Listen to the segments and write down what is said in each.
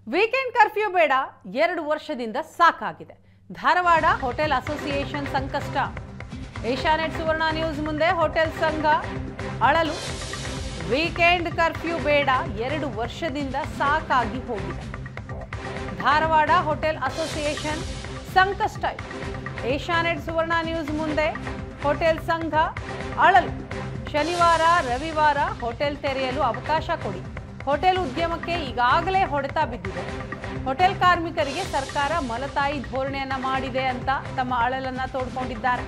weekend curfew ಬೇಡ ಎರಡು ವರ್ಷದಿಂದ ಸಾಕಾಗಿದೆ ಧಾರವಾಡ ಹೋಟೆಲ್ ಅಸೋಸಿಯೇಷನ್ ಸಂಕಷ್ಟ ಏಷ್ಯಾನೆಟ್ ಸುವರ್ಣ ನ್ಯೂಸ್ ಮುಂದೆ ಹೋಟೆಲ್ ಸಂಘ ಅಳಲು ವೀಕೆಂಡ್ ಕರ್ಫ್ಯೂ ಬೇಡ ಎರಡು ವರ್ಷದಿಂದ ಸಾಕಾಗಿ ಹೋಗಿದೆ ಧಾರವಾಡ ಹೋಟೆಲ್ ಅಸೋಸಿಯೇಷನ್ ಸಂಕಷ್ಟ ಏಷ್ಯಾನೆಟ್ ಸುವರ್ಣ ನ್ಯೂಸ್ ಮುಂದೆ ಹೋಟೆಲ್ ಸಂಘ ಅಳಲು ಶನಿವಾರ ರವಿವಾರ ಹೋಟೆಲ್ ತೆರೆಯಲು ಅವಕಾಶ ಕೊಡಿ ಹೋಟೆಲ್ ಉದ್ಯಮಕ್ಕೆ ಈಗಾಗಲೇ ಹೊಡೆತ ಬಿದ್ದಿದೆ ಹೋಟೆಲ್ ಕಾರ್ಮಿಕರಿಗೆ ಸರ್ಕಾರ ಮಲತಾಯಿ ಧೋರಣೆಯನ್ನ ಮಾಡಿದೆ ಅಂತ ತಮ್ಮ ಅಳಲನ್ನ ತೋಡ್ಕೊಂಡಿದ್ದಾರೆ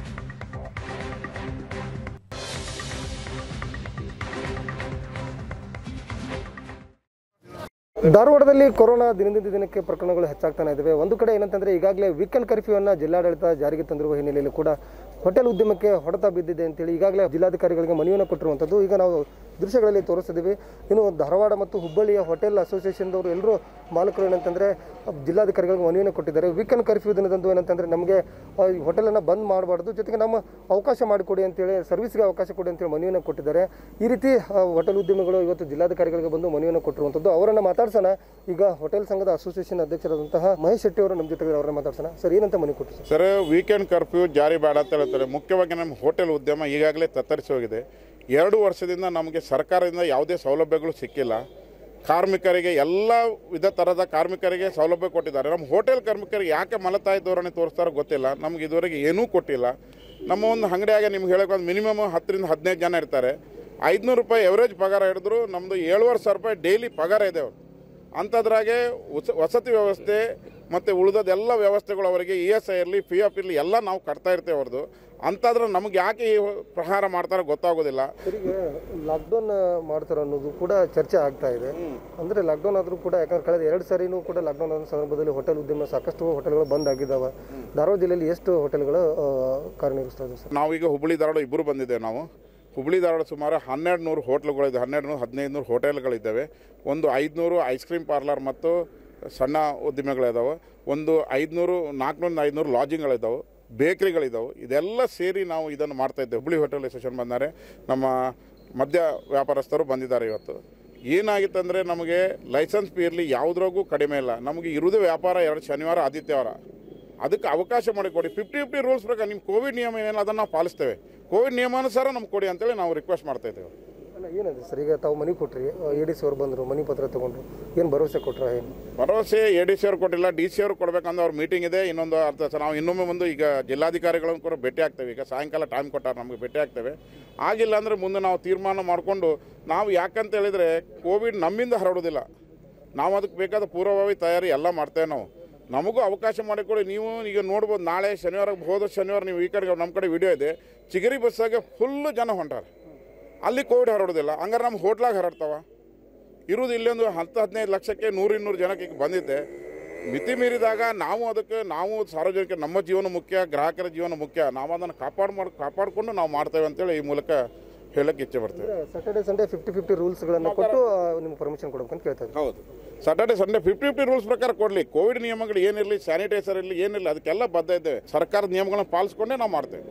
ಧಾರವಾಡದಲ್ಲಿ ಕೊರೋನಾ ದಿನದಿಂದ ದಿನಕ್ಕೆ ಪ್ರಕರಣಗಳು ಹೆಚ್ಚಾಗ್ತಾನೆ ಇದ್ದಾವೆ ಒಂದು ಕಡೆ ಏನಂತಂದ್ರೆ ಈಗಾಗಲೇ ವೀಕೆಂಡ್ ಕರ್ಫ್ಯೂವನ್ನು ಜಿಲ್ಲಾಡಳಿತ ಜಾರಿಗೆ ತಂದಿರುವ ಹಿನ್ನೆಲೆಯಲ್ಲಿ ಕೂಡ ಹೋಟೆಲ್ ಉದ್ಯಮಕ್ಕೆ ಹೊಡೆತ ಬಿದ್ದಿದೆ ಅಂತೇಳಿ ಈಗಾಗಲೇ ಜಿಲ್ಲಾಧಿಕಾರಿಗಳಿಗೆ ಮನವಿಯನ್ನು ಕೊಟ್ಟಿರುವಂಥದ್ದು ಈಗ ನಾವು ದೃಶ್ಯಗಳಲ್ಲಿ ತೋರಿಸ್ತಿದ್ದೀವಿ ಇನ್ನು ಧಾರವಾಡ ಮತ್ತು ಹುಬ್ಬಳ್ಳಿಯ ಹೋಟೆಲ್ ಅಸೋಸಿಯೇಷನ್ದವರು ಎಲ್ಲರೂ ಮಾಲಕರು ಏನಂತಂದ್ರೆ ಜಿಲ್ಲಾಧಿಕಾರಿಗಳಿಗೆ ಮನವಿಯನ್ನು ಕೊಟ್ಟಿದ್ದಾರೆ ವೀಕೆಂಡ್ ಕರ್ಫ್ಯೂ ದಿನದಂದು ಏನಂತಂದ್ರೆ ನಮಗೆ ಆ, ಈ ಹೋಟೆಲನ್ನು ಬಂದ್ ಮಾಡಬಾರ್ದು ಜೊತೆಗೆ ನಮ್ಮ ಅವಕಾಶ ಮಾಡಿಕೊಡಿ ಅಂತೇಳಿ ಸರ್ವಿಸ್ಗೆ ಅವಕಾಶ ಕೊಡಿ ಅಂತೇಳಿ ಮನವಿಯನ್ನು ಕೊಟ್ಟಿದ್ದಾರೆ ಈ ರೀತಿ ಆ, ಹೋಟೆಲ್ ಉದ್ಯಮಿಗಳು ಇವತ್ತು ಜಿಲ್ಲಾಧಿಕಾರಿಗಳಿಗೆ ಬಂದು ಮನವಿಯನ್ನು ಕೊಟ್ಟಿರುವಂಥದ್ದು ಅವರನ್ನು ಮಾತಾಡ್ಸೋಣ ಈಗ ಹೋಟೆಲ್ ಸಂಘದ ಅಸೋಸಿಯೇಷನ್ ಅಧ್ಯಕ್ಷರಾದಂತಹ ಮಹೇಶ್ ಶೆಟ್ಟಿ ಅವರು ನಮ್ಮ ಜೊತೆಗೆ ಅವರನ್ನ ಮಾತಾಡ್ಸೋಣ ಸರ್ ಏನಂತ ಮನವಿ ಕೊಟ್ಟರು ಸರ್ ಸರ್ ವೀಕೆಂಡ್ ಕರ್ಫ್ಯೂ ಜಾರಿ ಬೇಡ ಅಂತ ಹೇಳ್ತಾರೆ ಮುಖ್ಯವಾಗಿ ನಮ್ಮ ಹೋಟೆಲ್ ಉದ್ಯಮ ಈಗಾಗಲೇ ತತ್ತರಿಸಿ ಹೋಗಿದೆ ಎರಡು ವರ್ಷದಿಂದ ನಮಗೆ ಸರ್ಕಾರದಿಂದ ಯಾವುದೇ ಸೌಲಭ್ಯಗಳು ಸಿಕ್ಕಿಲ್ಲ ಕಾರ್ಮಿಕರಿಗೆ ಎಲ್ಲ ವಿಧ ಥರದ ಕಾರ್ಮಿಕರಿಗೆ ಸೌಲಭ್ಯ ಕೊಟ್ಟಿದ್ದಾರೆ ನಮ್ಮ ಹೋಟೆಲ್ ಕಾರ್ಮಿಕರಿಗೆ ಯಾಕೆ ಮಲತಾಯಿ ಧೋರಣೆ ತೋರಿಸ್ತಾರೋ ಗೊತ್ತಿಲ್ಲ ನಮ್ಗೆ ಇದುವರೆಗೆ ಏನೂ ಕೊಟ್ಟಿಲ್ಲ ನಮ್ಮ ಒಂದು ಅಂಗಡಿಯಾಗ ನಿಮ್ಗೆ ಹೇಳಕ್ಕೆ ಒಂದು ಮಿನಿಮಮ್ ಹತ್ತರಿಂದ ಹದಿನೈದು ಜನ ಇರ್ತಾರೆ ಐದುನೂರು ರೂಪಾಯಿ ಎವರೇಜ್ ಪಗಾರ ಹಿಡಿದ್ರು ನಮ್ಮದು ಏಳುವರೆ ಸಾವಿರ ರೂಪಾಯಿ ಡೈಲಿ ಪಗಾರ ಇದೆ ಅವ್ರು ಅಂಥದ್ರಾಗೆ ಉಸ ವಸತಿ ವ್ಯವಸ್ಥೆ ಮತ್ತು ಉಳಿದದೆಲ್ಲ ವ್ಯವಸ್ಥೆಗಳು ಅವರಿಗೆ ಇ ಎಸ್ ಐ ಇರಲಿ ಪಿ ಎಫ್ ಇರಲಿ ಎಲ್ಲ ನಾವು ಕಟ್ತಾ ಇರ್ತೇವೆ ಅವ್ರದ್ದು ಅಂಥದ್ರ ನಮ್ಗೆ ಯಾಕೆ ಈ ಪ್ರಹಾರ ಮಾಡ್ತಾರೋ ಗೊತ್ತಾಗೋದಿಲ್ಲ ಈಗ ಲಾಕ್ಡೌನ್ ಮಾಡ್ತಾರೆ ಅನ್ನೋದು ಕೂಡ ಚರ್ಚೆ ಆಗ್ತಾ ಇದೆ ಅಂದ್ರೆ ಲಾಕ್ಡೌನ್ ಆದ್ರೂ ಕೂಡ ಯಾಕಂದ್ರೆ ಕಳೆದ ಎರಡು ಸಾರಿನೂ ಕೂಡ ಲಾಕ್ಡೌನ್ ಆದ ಸಂದರ್ಭದಲ್ಲಿ ಹೋಟೆಲ್ ಉದ್ಯಮ ಸಾಕಷ್ಟು ಹೋಟೆಲ್ಗಳು ಬಂದ್ ಆಗಿದ್ದಾವೆ ಧಾರವಾಡ ಜಿಲ್ಲೆಯಲ್ಲಿ ಎಷ್ಟು ಹೋಟೆಲ್ಗಳು ಆ, ಕಾರ್ಯನಿರ್ವಹಿಸ್ತಾ ಇದೆ ಸರ್ ನಾವೀಗ ಹುಬ್ಬಳ್ಳಿ ಧಾರವಾಡ ಇಬ್ಬರು ಬಂದಿದ್ದೇವೆ ನಾವು ಹುಬ್ಬಳ್ಳಿ ಧಾರವಾಡ ಸುಮಾರು ಹನ್ನೆರಡು ನೂರು ಹೋಟ್ಲುಗಳಿದೆ ಹನ್ನೆರಡು ನೂರು ಹದಿನೈದು ನೂರು ಹೋಟೆಲ್ಗಳಿದ್ದಾವೆ ಒಂದು ಐದುನೂರು ಐಸ್ ಕ್ರೀಮ್ ಪಾರ್ಲರ್ ಮತ್ತು ಸಣ್ಣ ಉದ್ದಿಮೆಗಳಿದಾವೆ ಒಂದು ಐದುನೂರು ನಾಲ್ಕುನೂರು ಐದುನೂರು ಲಾಡ್ಜಿಂಗ್ಗಳಿದ್ದಾವೆ ಬೇಕ್ರಿಗಳಿದ್ದಾವೆ ಇದೆಲ್ಲ ಸೇರಿ ನಾವು ಇದನ್ನು ಮಾಡ್ತಾ ಇದ್ದೇವೆ ಹುಬ್ಬಳ್ಳಿ ಹೋಟೆಲ್ ಅಸೋಸಿಯೇಷನ್ ಬಂದರೆ ನಮ್ಮ ಮದ್ಯ ವ್ಯಾಪಾರಸ್ಥರು ಬಂದಿದ್ದಾರೆ ಇವತ್ತು ಏನಾಗಿತ್ತಂದರೆ ನಮಗೆ ಲೈಸೆನ್ಸ್ ಫೀ ಇರಲಿ ಯಾವುದ್ರಾಗೂ ಕಡಿಮೆ ಇಲ್ಲ ನಮಗೆ ಇರುವುದೇ ವ್ಯಾಪಾರ ಎರಡು ಶನಿವಾರ ಆದಿತ್ಯವಾರ ಅದಕ್ಕೆ ಅವಕಾಶ ಮಾಡಿಕೊಡಿ ಫಿಫ್ಟಿ ಫಿಫ್ಟಿ ರೂಲ್ಸ್ ಪ್ರಕಾರ ನಿಮ್ಮ ಕೋವಿಡ್ ನಿಯಮ ಏನಿಲ್ಲ ಅದನ್ನು ನಾವು ಪಾಲಿಸ್ತೇವೆ ಕೋವಿಡ್ ನಿಯಮಾನುಸಾರ ನಮ್ಗೆ ಕೊಡಿ ಅಂತೇಳಿ ನಾವು ರಿಕ್ವೆಸ್ಟ್ ಮಾಡ್ತಾ ಇದ್ದೇವೆ ಅಲ್ಲ ಏನಿದೆ ಸರ್ ಈಗ ತಾವು ಮನೆ ಕೊಟ್ರಿ ಎ ಡಿ ಸಿ ಅವ್ರು ಬಂದರು ಮನಿ ಪತ್ರ ತಗೊಂಡ್ರು ಏನು ಭರವಸೆ ಕೊಟ್ರ ಏನು ಭರವಸೆ ಎ ಡಿ ಸಿ ಅವ್ರು ಕೊಟ್ಟಿಲ್ಲ ಡಿ ಸಿ ಅವ್ರು ಕೊಡ್ಬೇಕಂದ್ರೆ ಅವ್ರ ಮೀಟಿಂಗ್ ಇದೆ ಇನ್ನೊಂದು ಅರ್ಧ ಸಲ ನಾವು ಇನ್ನೊಮ್ಮೆ ಒಂದು ಈಗ ಜಿಲ್ಲಾಧಿಕಾರಿಗಳನ್ನು ಕೂಡ ಭೇಟಿ ಆಗ್ತೇವೆ ಈಗ ಸಾಯಂಕಾಲ ಟೈಮ್ ಕೊಟ್ಟಾರೆ ನಮಗೆ ಭೇಟಿ ಆಗ್ತೇವೆ ಆಗಿಲ್ಲ ಅಂದರೆ ಮುಂದೆ ನಾವು ತೀರ್ಮಾನ ಮಾಡಿಕೊಂಡು ನಾವು ಯಾಕಂತ ಹೇಳಿದರೆ ಕೋವಿಡ್ ನಮ್ಮಿಂದ ಹರಡೋದಿಲ್ಲ ನಾವು ಅದಕ್ಕೆ ಬೇಕಾದ ಪೂರ್ವಭಾವಿ ತಯಾರಿ ಎಲ್ಲ ಮಾಡ್ತೇವೆ ನಾವು ನಮಗೂ ಅವಕಾಶ ಮಾಡಿಕೊಡಿ ನೀವು ಈಗ ನೋಡ್ಬೋದು ನಾಳೆ ಶನಿವಾರ ಹೋದ ಶನಿವಾರ ನೀವು ಈ ಕಡೆಗೆ ನಮ್ಮ ಕಡೆ ವಿಡಿಯೋ ಇದೆ ಚಿಗರಿ ಬಸ್ಸಾಗೆ ಫುಲ್ಲು ಜನ ಹೊಂಟಾರೆ ಅಲ್ಲಿ ಕೋವಿಡ್ ಹರಡೋದಿಲ್ಲ ಹಂಗಾರೆ ನಮ್ಮ ಹೋಟ್ಲಾಗ ಹರಡ್ತಾವ ಇರುವುದು ಇಲ್ಲೊಂದು ಹತ್ತು ಹದಿನೈದು ಲಕ್ಷಕ್ಕೆ ನೂರು ಇನ್ನೂರು ಜನಕ್ಕೆ ಈಗ ಬಂದಿದ್ದೆ ಮಿತಿ ಮೀರಿದಾಗ ನಾವು ಅದಕ್ಕೆ ನಾವು ಸಾರ್ವಜನಿಕ ನಮ್ಮ ಜೀವನ ಮುಖ್ಯ ಗ್ರಾಹಕರ ಜೀವನ ಮುಖ್ಯ ನಾವು ಅದನ್ನು ಕಾಪಾಡು ಮಾಡಿ ಕಾಪಾಡಿಕೊಂಡು ನಾವು ಮಾಡ್ತೇವೆ ಅಂತೇಳಿ ಈ ಮೂಲಕ ಹೇಳಕ್ಕೆ ಇಚ್ಛೆ ಬರ್ತೇವೆ ಸ್ಯಾಟರ್ಡೆ ಸಂಡೇ ಫಿಫ್ಟಿ ಫಿಫ್ಟಿ ರೂಲ್ಸ್ಗಳನ್ನು ಕೊಟ್ಟು ಆ, ನಿಮ್ಗೆ ಪರ್ಮಿಷನ್ ಕೊಡ್ಬೇಕಂತ ಕೇಳ್ತಾ ಇದ್ದೀನಿ ಹೌದು Saturday Sunday fifty fifty rules ಪ್ರಕಾರ ಕೊಡಲಿ ಕೋವಿಡ್ ನಿಯಮಗಳು ಏನಿರಲಿ ಸ್ಯಾನಿಟೈಸರ್ ಇರಲಿ ಏನಿರಲಿ ಅದಕ್ಕೆಲ್ಲ ಬದ್ಧ ಇದ್ದೇವೆ ಸರ್ಕಾರದ ನಿಯಮಗಳನ್ನ ಪಾಲಿಸ್ಕೊಂಡೇ ನಾವು ಮಾಡ್ತೇವೆ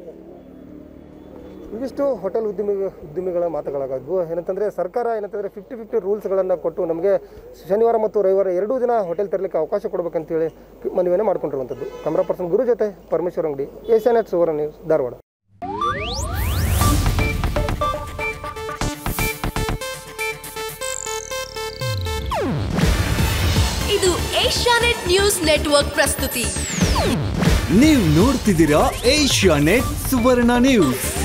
ಇವಿಷ್ಟು ಹೋಟೆಲ್ ಉದ್ಯಮಿ ಉದ್ಯಮಿಗಳ ಮಾತುಗಳಾಗದ್ವು ಏನಂತಂದ್ರೆ ಸರ್ಕಾರ ಏನಂತಂದ್ರೆ ಫಿಫ್ಟಿ ಫಿಫ್ಟಿ ರೂಲ್ಸ್ಗಳನ್ನು ಕೊಟ್ಟು ನಮಗೆ ಶನಿವಾರ ಮತ್ತು ರವಿವಾರ ಎರಡೂ ದಿನ ಹೋಟೆಲ್ ತರಲಿಕ್ಕೆ ಅವಕಾಶ ಕೊಡಬೇಕಂತೇಳಿ ಮನವಿಯನ್ನು ಮಾಡ್ಕೊಂಡಿರುವಂಥದ್ದು ಕ್ಯಾಮ್ರಾ ಪರ್ಸನ್ ಗುರು ಜೊತೆ ಪರಮೇಶ್ವರ್ ಅಂಗಡಿ ಏಷ್ಯಾನೆಟ್ ಸುವರ್ಣ ನ್ಯೂಸ್ ಧಾರವಾಡ ಇದು ಏಷ್ಯಾನೆಟ್ ನ್ಯೂಸ್ ನೆಟ್ವರ್ಕ್ ಪ್ರಸ್ತುತಿ ನೀವು ನೋಡ್ತಿದ್ದೀರಾ ಏಷ್ಯಾ ನೆಟ್ ಸುವರ್ಣ ನ್ಯೂಸ್